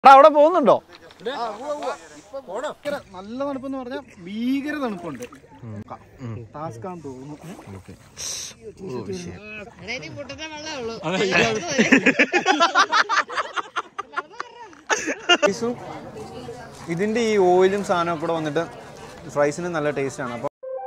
എടാ അവിടെ പോകുന്നുണ്ടോ ഭയങ്കര നല്ല തണുപ്പെന്ന് പറഞ്ഞാൽ ഭീകര തണുപ്പുണ്ട് ടാസ്ക് ആണെന്ന് തോന്നുന്നു അതായത് മുട്ടത്തെ വെള്ളമേ ഉള്ളൂ ഇതിന്റെ ഈ ഓയിലും സാധനവും കൂടെ വന്നിട്ട് ഫ്രൈസിന് നല്ല ടേസ്റ്റ് ആണ് അപ്പോൾ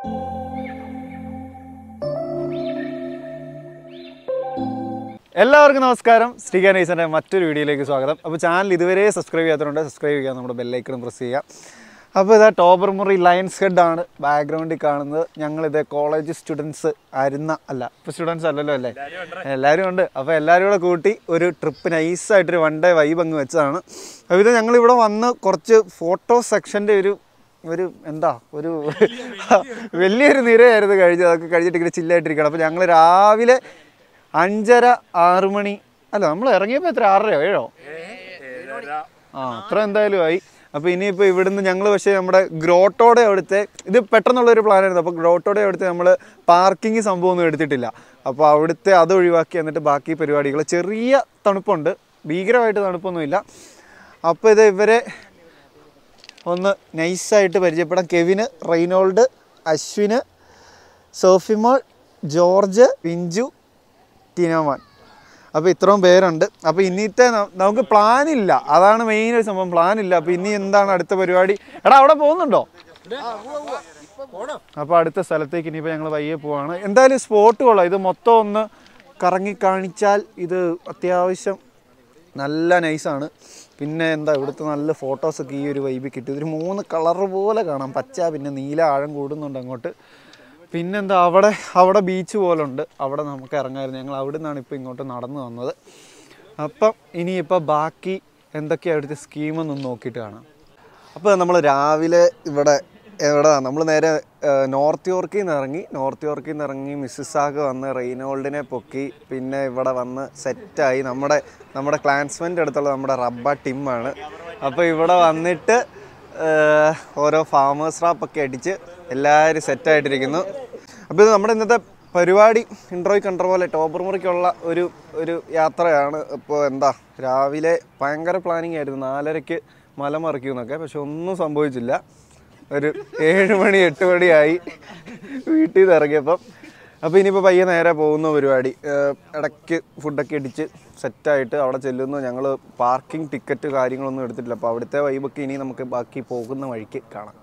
എല്ലാവർക്കും നമസ്കാരം ശ്രീകാ നൈസൻ്റെ മറ്റൊരു വീഡിയോയിലേക്ക് സ്വാഗതം അപ്പോൾ ചാനൽ ഇതുവരെ സബ്സ്ക്രൈബ് ചെയ്യാത്തതുകൊണ്ട് സബ്സ്ക്രൈബ് ചെയ്യുക നമ്മുടെ ബെല്ലൈക്കൺ പ്രസ് ചെയ്യുക അപ്പോൾ ഇതാ ടോബർ മുറി ലയൻസ് ഹെഡ് ആണ് ബാക്ക്ഗ്രൗണ്ടിൽ കാണുന്നത് ഞങ്ങളിത് കോളേജ് സ്റ്റുഡൻസ് ആയിരുന്ന അല്ല ഇപ്പോൾ സ്റ്റുഡൻസ് അല്ലല്ലോ അല്ലേ എല്ലാവരും ഉണ്ട് അപ്പോൾ എല്ലാവരും കൂടെ കൂട്ടി ഒരു ട്രിപ്പ് നൈസായിട്ടൊരു വൺ ഡേ വൈബ് അങ്ങ് വെച്ചതാണ് അപ്പോൾ ഇത് ഞങ്ങളിവിടെ വന്ന് കുറച്ച് ഫോട്ടോ സെക്ഷൻ്റെ ഒരു ഒരു എന്താ ഒരു വലിയൊരു നിരയായിരുന്നു കഴിഞ്ഞത് അതൊക്കെ കഴിഞ്ഞിട്ട് ഇങ്ങനെ ചില്ലായിട്ടിരിക്കണം അപ്പോൾ ഞങ്ങൾ രാവിലെ അഞ്ചര ആറ് മണി അല്ല നമ്മൾ ഇറങ്ങിയപ്പോൾ എത്ര ആറരയോ ഏഴോ ആ അത്ര എന്തായാലും ആയി അപ്പോൾ ഇനിയിപ്പോൾ ഇവിടുന്ന് ഞങ്ങൾ പക്ഷേ നമ്മുടെ ഗ്രോട്ടോടെ അവിടുത്തെ ഇത് പെട്ടെന്നുള്ളൊരു പ്ലാനായിരുന്നു അപ്പോൾ ഗ്രോട്ടോടെ അവിടുത്തെ നമ്മൾ പാർക്കിംഗ് സംഭവമൊന്നും എടുത്തിട്ടില്ല അപ്പോൾ അവിടുത്തെ അത് ഒഴിവാക്കി എന്നിട്ട് ബാക്കി പരിപാടികൾ ചെറിയ തണുപ്പുണ്ട് ഭീകരമായിട്ട് തണുപ്പൊന്നുമില്ല അപ്പോൾ ഇത് ഇവരെ ഒന്ന് നൈസായിട്ട് പരിചയപ്പെടാം Kevin Reynold Ashwin Sophymol George Pinchu Tinoman അപ്പോൾ ഇത്രയും പേരുണ്ട് അപ്പോൾ ഇന്നത്തെ ന- നമുക്ക് പ്ലാൻ ഇല്ല അതാണ് മെയിൻ ഒരു സംഭവം പ്ലാൻ ഇല്ല അപ്പോൾ ഇനി എന്താണ് അടുത്ത പരിപാടി എടാ അവിടെ പോകുന്നുണ്ടോ അപ്പോൾ അടുത്ത സ്ഥലത്തേക്ക് ഇനിയിപ്പോൾ ഞങ്ങൾ വയ്യെ പോവാണ് എന്തായാലും സ്പോട്ട് കൊള്ളാം ഇത് മൊത്തം ഒന്ന് കറങ്ങി കാണിച്ചാൽ ഇത് അത്യാവശ്യം നല്ല നൈസാണ് പിന്നെ എന്താ ഇവിടുത്തെ നല്ല ഫോട്ടോസൊക്കെ ഈ ഒരു വൈബിൽ കിട്ടി ഇതൊരു മൂന്ന് കളർ പോലെ കാണാം പച്ച പിന്നെ നീല ആഴം കൂടുന്നുണ്ട് അങ്ങോട്ട് പിന്നെന്താ അവിടെ അവിടെ ബീച്ച് പോലെ ഉണ്ട് അവിടെ നമുക്ക് ഇറങ്ങാമായിരുന്നു ഞങ്ങൾ അവിടെ നിന്നാണ് ഇപ്പോൾ ഇങ്ങോട്ട് നടന്നു വന്നത് അപ്പം ഇനിയിപ്പോൾ ബാക്കി എന്തൊക്കെയാണ് അവിടുത്തെ സ്കീമെന്ന് നോക്കിയിട്ട് കാണാം അപ്പോൾ നമ്മൾ രാവിലെ ഇവിടെ എവിടെ നമ്മൾ നേരെ ഏഹ്, നോർത്ത് യോർക്കിൽ നിന്ന് ഇറങ്ങി നോർത്ത് യോർക്കിൽ നിന്ന് ഇറങ്ങി മിസ്സിസാഗ് വന്ന് റെയ്നോൾഡിനെ പൊക്കി പിന്നെ ഇവിടെ വന്ന് സെറ്റായി നമ്മുടെ നമ്മുടെ ക്ലാൻസ്മെൻ്റെ അടുത്തുള്ള നമ്മുടെ റബ്ബ ടീമാണ് അപ്പോൾ ഇവിടെ വന്നിട്ട് ഏഹ്, ഓരോ ഫാമേഴ്സ് റാപ്പൊക്കെ അടിച്ച് എല്ലാവരും സെറ്റായിട്ടിരിക്കുന്നു അപ്പോൾ ഇത് നമ്മുടെ ഇന്നത്തെ പരിപാടി ഇൻട്രോയ് കണ്ട പോലെ ടോബർ മുറിക്കുള്ള ഒരു ഒരു യാത്രയാണ് ഇപ്പോൾ എന്താ രാവിലെ ഭയങ്കര പ്ലാനിങ് ആയിരുന്നു നാലരയ്ക്ക് മല മറിക്കുമെന്നൊക്കെ പക്ഷെ ഒന്നും സംഭവിച്ചില്ല ഒരു ഏഴ് മണി എട്ട് മണിയായി വീട്ടിൽ നിന്ന് ഇറങ്ങിയപ്പം അപ്പോൾ ഇനിയിപ്പോൾ പയ്യെ നേരെ പോകുന്ന പരിപാടി ഏഹ് ഇടയ്ക്ക് ഫുഡൊക്കെ അടിച്ച് സെറ്റായിട്ട് അവിടെ ചെല്ലുന്നു ഞങ്ങൾ പാർക്കിംഗ് ടിക്കറ്റ് കാര്യങ്ങളൊന്നും എടുത്തിട്ടില്ല അപ്പോൾ അവിടുത്തെ വൈബൊക്കെ ഇനി നമുക്ക് ബാക്കി പോകുന്ന വഴിക്ക് കാണാം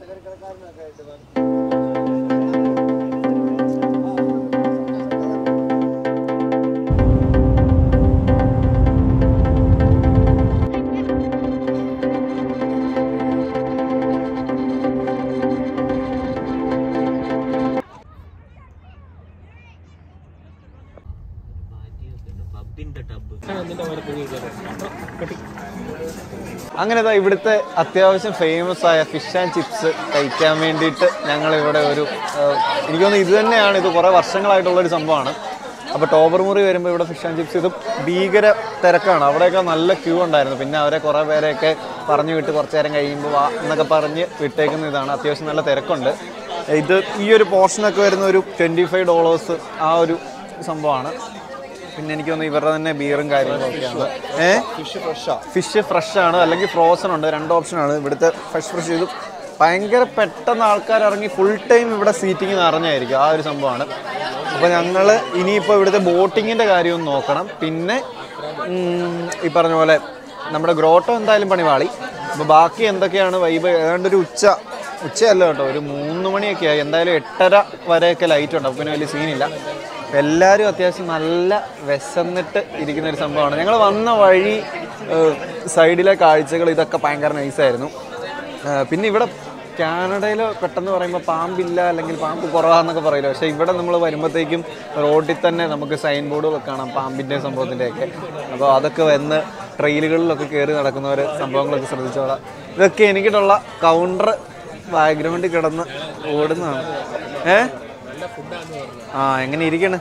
അങ്ങനെ ദാ ഇവിടുത്തെ അത്യാവശ്യം ഫേമസ് ആയ ഫിഷ് ആൻഡ് ചിപ്സ് കഴിക്കാൻ വേണ്ടിയിട്ട് ഞങ്ങൾ ഇവിടെ ഒരു ഏഹ്, എനിക്ക് തോന്നുന്നു ഇത് തന്നെയാണ് ഇത് കുറേ വർഷങ്ങളായിട്ടുള്ള ഒരു സംഭവമാണ് അപ്പോൾ ടോബർ മുറി വരുമ്പോൾ ഇവിടെ ഫിഷ് ആൻഡ് ചിപ്സ് ഇത് ഭീകര തിരക്കാണ് അവിടെയൊക്കെ നല്ല ക്യൂ ഉണ്ടായിരുന്നു പിന്നെ അവരെ കുറേ പേരെയൊക്കെ പറഞ്ഞു വിട്ട് കുറച്ച് നേരം കഴിയുമ്പോൾ വാ എന്നൊക്കെ പറഞ്ഞ് വിട്ടേക്കുന്ന ഇതാണ് അത്യാവശ്യം നല്ല തിരക്കുണ്ട് ഇത് ഈ ഒരു പോർഷനൊക്കെ വരുന്ന ഒരു ട്വൻറ്റി ഫൈവ് ഡോളേഴ്സ് ആ ഒരു സംഭവമാണ് പിന്നെ എനിക്ക് തോന്നുന്നു ഇവരുടെ തന്നെ ബിയറും കാര്യങ്ങളൊക്കെയാണ് ഏഹ് ഫിഷ് ഫ്രഷാ ഫിഷ് ഫ്രഷ് ആണ് അല്ലെങ്കിൽ ഫ്രോസൺ ഉണ്ട് രണ്ട് ഓപ്ഷനാണ് ഇവിടുത്തെ ഫ്രഷ് ഫ്രഷ് ഇത് ഭയങ്കര പെട്ടെന്ന് ആൾക്കാർ ഇറങ്ങി ഫുൾ ടൈം ഇവിടെ സീറ്റിംഗ് നിറഞ്ഞായിരിക്കും ആ ഒരു സംഭവമാണ് അപ്പോൾ ഞങ്ങൾ ഇനിയിപ്പോൾ ഇവിടുത്തെ ബോട്ടിങ്ങിൻ്റെ കാര്യവും നോക്കണം പിന്നെ ഉം, ഈ പറഞ്ഞ പോലെ നമ്മുടെ ഗ്രോട്ടോ എന്തായാലും പണിവാളി അപ്പോൾ ബാക്കി എന്തൊക്കെയാണ് വൈബ് ഏതാണ്ട് ഒരു ഉച്ച ഉച്ചയല്ല കേട്ടോ ഒരു മൂന്ന് മണിയൊക്കെ ആയി എന്തായാലും എട്ടര വരെയൊക്കെ ലൈറ്റ് ഉണ്ട് അപ്പോൾ പിന്നെ വലിയ സീനില്ല എല്ലാവരും അത്യാവശ്യം നല്ല വിശന്നിട്ട് ഇരിക്കുന്ന ഒരു സംഭവമാണ് ഞങ്ങൾ വന്ന വഴി ഏഹ്, സൈഡിലെ കാഴ്ചകൾ ഇതൊക്കെ ഭയങ്കര നൈസായിരുന്നു ഏഹ്, പിന്നെ ഇവിടെ കാനഡയിൽ പെട്ടെന്ന് പറയുമ്പോൾ പാമ്പില്ല അല്ലെങ്കിൽ പാമ്പ് കുറവാന്നൊക്കെ പറയില്ല പക്ഷേ ഇവിടെ നമ്മൾ വരുമ്പോഴത്തേക്കും റോഡിൽ തന്നെ നമുക്ക് സൈൻ ബോർഡുകളൊക്കെ കാണാം പാമ്പിൻ്റെ സംഭവത്തിൻ്റെയൊക്കെ അപ്പോൾ അതൊക്കെ വന്ന് ട്രെയിലുകളിലൊക്കെ കയറി നടക്കുന്നവർ സംഭവങ്ങളൊക്കെ ശ്രദ്ധിച്ചോളാം ഇതൊക്കെ എനിക്കിട്ടുള്ള കൗണ്ടർ ബാക്ക്ഗ്രൗണ്ടിൽ കിടന്ന് ഓടുന്നതാണ് ഏ ആ എങ്ങനെ ഇരിക്കണ്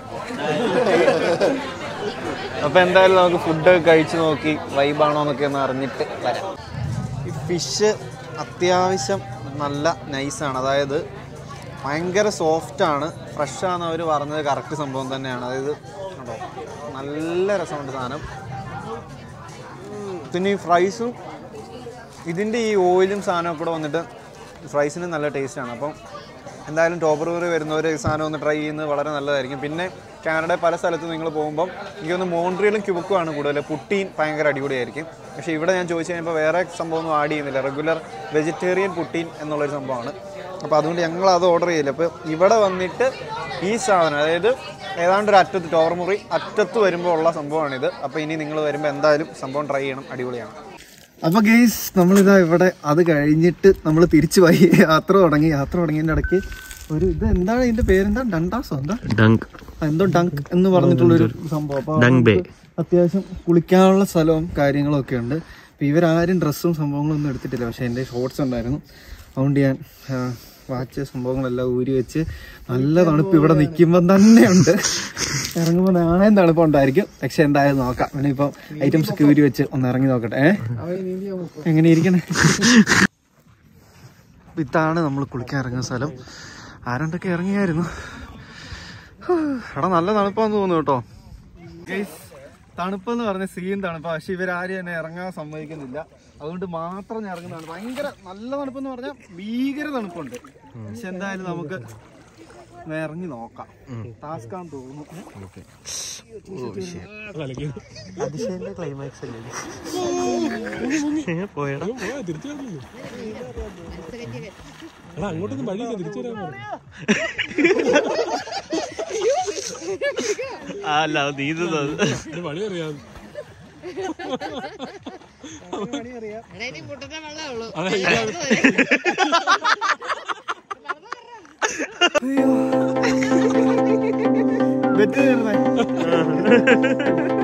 അപ്പോൾ എന്തായാലും നമുക്ക് ഫുഡ് കഴിച്ച് നോക്കി വൈബാണോ എന്നൊക്കെ ഒന്ന് അറിഞ്ഞിട്ട് വരാം ഈ ഫിഷ് അത്യാവശ്യം നല്ല നൈസാണ് അതായത് ഭയങ്കര സോഫ്റ്റാണ് ഫ്രഷാണ് അവർ പറഞ്ഞത് കറക്റ്റ് സംഭവം തന്നെയാണ് അതായത് കണ്ടോ നല്ല രസമുണ്ട് സാധനം ഉം. പിന്നെ ഈ ഫ്രൈസും ഇതിൻ്റെ ഈ ഓയിലും സാധനവും കൂടെ വന്നിട്ട് ഫ്രൈസിന് നല്ല ടേസ്റ്റാണ് അപ്പം എന്തായാലും ടോപ്പർ കറി വരുന്നവർ ഈ സാധനം ഒന്ന് ട്രൈ ചെയ്യുന്നത് വളരെ നല്ലതായിരിക്കും പിന്നെ കാനഡ പല സ്ഥലത്തും നിങ്ങൾ പോകുമ്പം എനിക്കൊന്ന് മോൺട്രിയലും ക്യുബക്കുമാണ് കൂടുതൽ പുട്ടീൻ ഭയങ്കര അടിപൊളിയായിരിക്കും പക്ഷേ ഇവിടെ ഞാൻ ചോദിച്ചു കഴിഞ്ഞപ്പോൾ വേറെ സംഭവമൊന്നും ആഡ് ചെയ്യുന്നില്ല റെഗുലർ വെജിറ്റേറിയൻ പുട്ടീൻ എന്നുള്ളൊരു സംഭവമാണ് അപ്പോൾ അതുകൊണ്ട് ഞങ്ങൾ അത് ഓർഡർ ചെയ്യില്ല അപ്പോൾ ഇവിടെ വന്നിട്ട് ഈ സാധനം അതായത് ഏതാണ്ട് ഒരു അറ്റത്ത് ടോർമുറി അറ്റത്ത് വരുമ്പോൾ ഉള്ള സംഭവമാണിത് അപ്പോൾ ഇനി നിങ്ങൾ വരുമ്പോൾ എന്തായാലും സംഭവം ട്രൈ ചെയ്യണം അടിപൊളിയാണ് അപ്പോൾ ഗെയ്സ് നമ്മളിതാ ഇവിടെ അത് കഴിഞ്ഞിട്ട് നമ്മൾ തിരിച്ചു പോയി യാത്ര തുടങ്ങി യാത്ര തുടങ്ങിയതിൻ്റെ ഇടയ്ക്ക് ഒരു ഇത് എന്താണ് ഇതിന്റെ പേരെന്താ ഡണ്ടാസോ എന്താ ഡങ്ക് ആ, എന്തോ ഡങ്ക് എന്ന് പറഞ്ഞിട്ടുള്ളൊരു സംഭവം അപ്പോൾ ഡങ്ക് ബേ. അത്യാവശ്യം കുളിക്കാനുള്ള സ്ഥലവും കാര്യങ്ങളും ഒക്കെ ഉണ്ട് അപ്പോൾ ഇവരാരും ഡ്രസ്സും സംഭവങ്ങളും ഒന്നും എടുത്തിട്ടില്ല പക്ഷേ എൻ്റെ ഷോർട്സ് ഉണ്ടായിരുന്നു അതുകൊണ്ട് ഞാൻ വാച്ച് സംഭവങ്ങളെല്ലാം ഊരി വെച്ച് നല്ല തണുപ്പ് ഇവിടെ നിൽക്കുമ്പം തന്നെ ഉണ്ട് ഇറങ്ങുമ്പോൾ നാണയം തണുപ്പ് ഉണ്ടായിരിക്കും പക്ഷെ എന്തായാലും നോക്കാം പിന്നെ ഇപ്പം ഐറ്റംസ് ഒക്കെ ഊരി വെച്ച് ഒന്ന് ഇറങ്ങി നോക്കട്ടെ ഏ? എങ്ങനെ ഇരിക്കണേ അപ്പൊ ഇതാണ് നമ്മൾ കുളിക്കാൻ ഇറങ്ങുന്ന സ്ഥലം ആരണ്ടൊക്കെ ഇറങ്ങിയായിരുന്നു ഹൂ, എടാ നല്ല തണുപ്പാന്ന് തോന്നുന്നു കേട്ടോ തണുപ്പെന്ന് പറഞ്ഞ സീൻ തണുപ്പാ പക്ഷെ ഇവരാരും എന്നെ ഇറങ്ങാൻ സമ്മതിക്കുന്നില്ല അതുകൊണ്ട് മാത്രം ഞാൻ ഇറങ്ങുന്നതാണ് ഭയങ്കര നല്ല തണുപ്പെന്ന് പറഞ്ഞാൽ ഭീകര തണുപ്പുണ്ട് പക്ഷെ എന്തായാലും നമുക്ക് ഒന്ന് ഇറങ്ങി നോക്കാം ടാസ്കാൻ തോന്നുന്നു അതിശയന്റെ ക്ലൈമാക്സ് അല്ലേ പോയടാ അങ്ങോട്ടൊന്നും വഴിയില്ല തിരിച്ചു വരാൻ പറഞ്ഞു അല്ല നീന്തുന്നത് ഒരു വഴി അറിയാം എടാ ഇനി മുട്ടത്തെ വെള്ളമേ ഉള്ളൂ ബെറ്റ് തീർന്നേ